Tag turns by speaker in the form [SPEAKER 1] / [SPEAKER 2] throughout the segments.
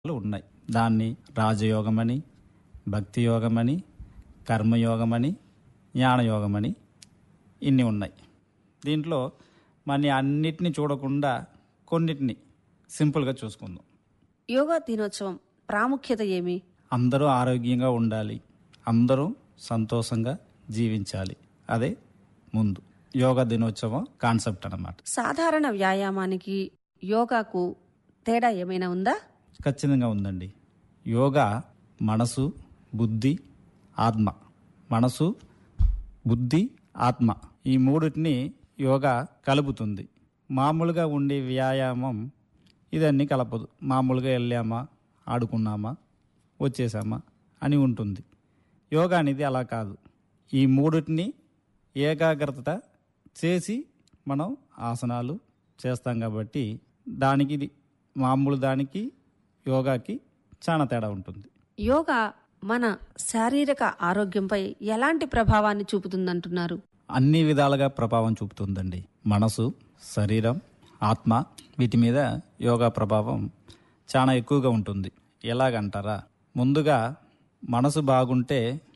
[SPEAKER 1] ఉన్నాయి దాన్ని రాజయోగమని భక్తి యోగమని కర్మయోగమని జ్ఞానయోగమని ఇన్ని ఉన్నాయి దీంట్లో మన అన్నిటిని చూడకుండా కొన్నిటిని సింపుల్గా చూసుకుందాం
[SPEAKER 2] యోగా దినోత్సవం ప్రాముఖ్యత ఏమి
[SPEAKER 1] అందరూ ఆరోగ్యంగా ఉండాలి అందరూ సంతోషంగా జీవించాలి అదే ముందు యోగా దినోత్సవం కాన్సెప్ట్ అన్నమాట
[SPEAKER 2] సాధారణ వ్యాయామానికి యోగాకు తేడా ఏమైనా ఉందా
[SPEAKER 1] ఖచ్చితంగా ఉందండి యోగా మనసు బుద్ధి ఆత్మ మనసు బుద్ధి ఆత్మ ఈ మూడిటిని యోగా కలుపుతుంది మామూలుగా ఉండే వ్యాయామం ఇదన్నీ కలపదు మామూలుగా వెళ్ళామా ఆడుకున్నామా వచ్చేసామా అని ఉంటుంది యోగా అనేది అలా కాదు ఈ మూడిటిని ఏకాగ్రత చేసి మనం ఆసనాలు చేస్తాం కాబట్టి దానికి ఇది మామూలు దానికి యోగాకి చాలా తేడా ఉంటుంది
[SPEAKER 2] యోగా మన శారీరక ఆరోగ్యంపై ఎలాంటి ప్రభావాన్ని చూపుతుందంటున్నారు
[SPEAKER 1] అన్ని విధాలుగా ప్రభావం చూపుతుందండి మనసు శరీరం ఆత్మ వీటి మీద యోగా ప్రభావం చాలా ఎక్కువగా ఉంటుంది ఎలాగంటారా ముందుగా మనసు బాగుంటే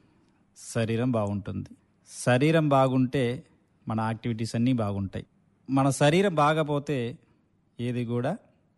[SPEAKER 1] శరీరం బాగుంటుంది శరీరం బాగుంటే మన యాక్టివిటీస్ అన్నీ బాగుంటాయి మన శరీరం బాగపోతే ఏది కూడా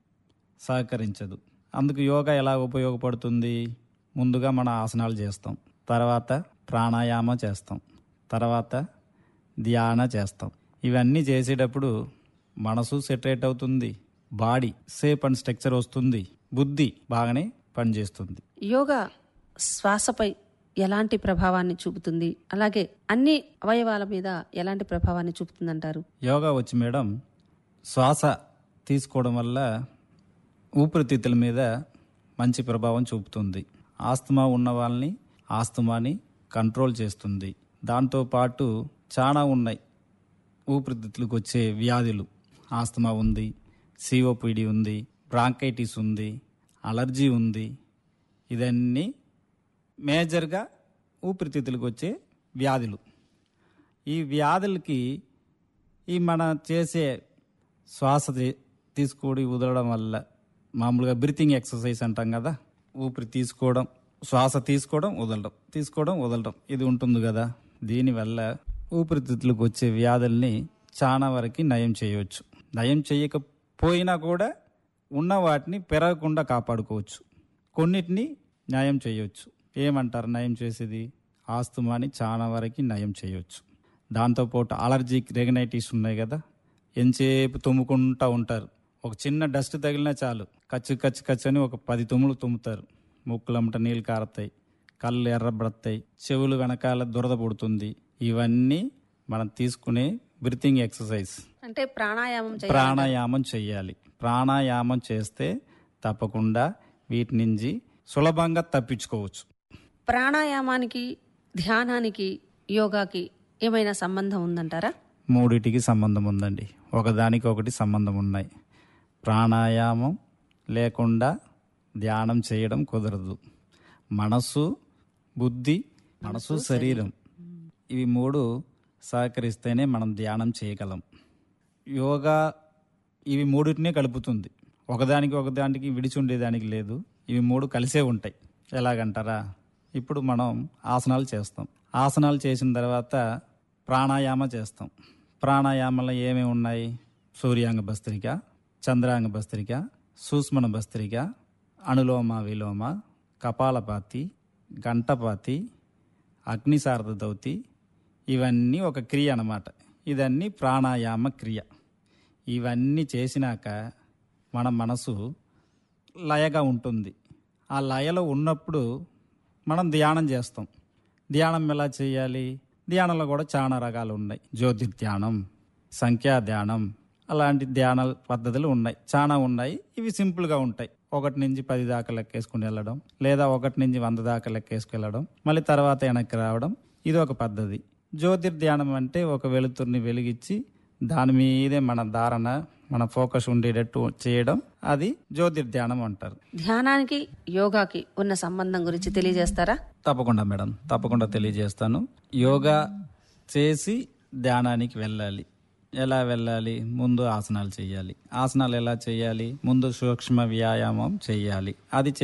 [SPEAKER 1] సహకరించదు అందుకు యోగా ఎలా ఉపయోగపడుతుంది ముందుగా మన ఆసనాలు చేస్తాం తర్వాత ప్రాణాయామ చేస్తాం తర్వాత ధ్యాన చేస్తాం ఇవన్నీ చేసేటప్పుడు మనసు సెటరేట్ అవుతుంది బాడీ సేప్ అండ్ స్ట్రక్చర్ వస్తుంది బుద్ధి బాగానే పనిచేస్తుంది
[SPEAKER 2] యోగా శ్వాసపై ఎలాంటి ప్రభావాన్ని చూపుతుంది అలాగే అన్ని అవయవాల మీద ఎలాంటి ప్రభావాన్ని చూపుతుందంటారు
[SPEAKER 1] యోగా వచ్చి మేడం శ్వాస తీసుకోవడం వల్ల ఊపిరితిత్తుల మీద మంచి ప్రభావం చూపుతుంది ఆస్తమా ఉన్న వాళ్ళని ఆస్తమాని కంట్రోల్ చేస్తుంది దాంతోపాటు చాలా ఉన్నాయి ఊపిరితిత్తులకు వచ్చే వ్యాధులు ఆస్తమా ఉంది సిఓపిడి ఉంది బ్రాంకైటిస్ ఉంది అలర్జీ ఉంది ఇదన్నీ మేజర్గా ఊపిరితిత్తులకు వచ్చే వ్యాధులు ఈ వ్యాధులకి ఈ మన చేసే శ్వాస తీ- తీసుకోడి వదలడం వల్ల మామూలుగా బ్రీతింగ్ ఎక్సర్సైజ్ అంటాం కదా ఊపిరి తీసుకోవడం శ్వాస తీసుకోవడం వదలడం తీసుకోవడం వదలడం ఇది ఉంటుంది కదా దీనివల్ల ఊపిరితిత్తులకు వచ్చే వ్యాధుల్ని చాలా వరకు నయం చేయవచ్చు నయం చేయకపోయినా కూడా ఉన్న వాటిని పెరగకుండా కాపాడుకోవచ్చు కొన్నిటిని న్యాయం చేయవచ్చు ఏమంటారు నయం చేసేది ఆస్తుమాని చాలా వరకు నయం చేయవచ్చు దాంతోపాటు అలర్జిక్ రెగనైటిస్ ఉన్నాయి కదా ఎంతసేపు తుమ్ముకుంటూ ఉంటారు ఒక చిన్న డస్ట్ తగిలినా చాలు కచ్చు కచ్చు కచ్చు అని ఒక పది తుమ్ములు తుమ్ముతారు ముక్కులమ్మట నీళ్ళు కారతాయి కళ్ళు ఎర్రబడతాయి చెవులు వెనకాల దురద పుడుతుంది ఇవన్నీ మనం తీసుకునే బ్రీతింగ్ ఎక్సర్సైజ్
[SPEAKER 2] అంటే ప్రాణాయామం చేయ
[SPEAKER 1] ప్రాణాయామం చేయాలి ప్రాణాయామం చేస్తే తప్పకుండా వీటి నుంచి సులభంగా తప్పించుకోవచ్చు
[SPEAKER 2] ప్రాణాయామానికి ధ్యానానికి యోగాకి ఏమైనా సంబంధం ఉందంటారా
[SPEAKER 1] మూడిటికి సంబంధం ఉందండి ఒకదానికి ఒకటి సంబంధం ఉన్నాయి ప్రాణాయామం లేకుండా ధ్యానం చేయడం కుదరదు మనసు బుద్ధి మనసు శరీరం ఇవి మూడు సహకరిస్తేనే మనం ధ్యానం చేయగలం యోగా ఇవి మూడింటినే కలుపుతుంది ఒకదానికి ఒకదానికి విడిచి ఉండేదానికి లేదు ఇవి మూడు కలిసే ఉంటాయి ఎలాగంటారా ఇప్పుడు మనం ఆసనాలు చేస్తాం ఆసనాలు చేసిన తర్వాత ప్రాణాయామ చేస్తాం ప్రాణాయామంలో ఏమేమి ఉన్నాయి సూర్యాంగ భస్త్రిక చంద్రాంగ భస్త్రిక సూక్ష్మణ భస్త్రిక అనులోమ విలోమ కపాలపాతి గంటపాతి అగ్నిసారద దౌతి ఇవన్నీ ఒక క్రియ అన్నమాట ఇదన్నీ ప్రాణాయామ క్రియ ఇవన్నీ చేసినాక మన మనసు లయగా ఉంటుంది ఆ లయలో ఉన్నప్పుడు మనం ధ్యానం చేస్తాం ధ్యానం ఎలా చేయాలి ధ్యానంలో కూడా చాలా రకాలు ఉన్నాయి జ్యోతిర్ధ్యానం సంఖ్యా ధ్యానం అలాంటి ధ్యాన పద్ధతులు ఉన్నాయి చాలా ఉన్నాయి ఇవి సింపుల్గా ఉంటాయి ఒకటి నుంచి పది దాకా లెక్కేసుకుని వెళ్ళడం లేదా ఒకటి నుంచి వంద దాకా లెక్కేసుకెళ్ళడం మళ్ళీ తర్వాత వెనక్కి రావడం ఇది ఒక పద్ధతి జ్యోతిర్ధ్యానం అంటే ఒక వెలుతురిని వెలిగించి దాని మీదే మన ధారణ మన ఫోకస్ ఉండేటట్టు చేయడం అది జ్యోతిర్ధ్యానం అంటారు
[SPEAKER 2] ధ్యానానికి యోగాకి ఉన్న సంబంధం గురించి తెలియజేస్తారా
[SPEAKER 1] తప్పకుండా మేడం తప్పకుండా తెలియజేస్తాను యోగా చేసి ధ్యానానికి వెళ్ళాలి ఎలా వెళ్ళాలి ముందు ఆసనాలు చేయాలి ఆసనాలు ఎలా చేయాలి ముందు సూక్ష్మ వ్యాయామం చేయాలి అది చే-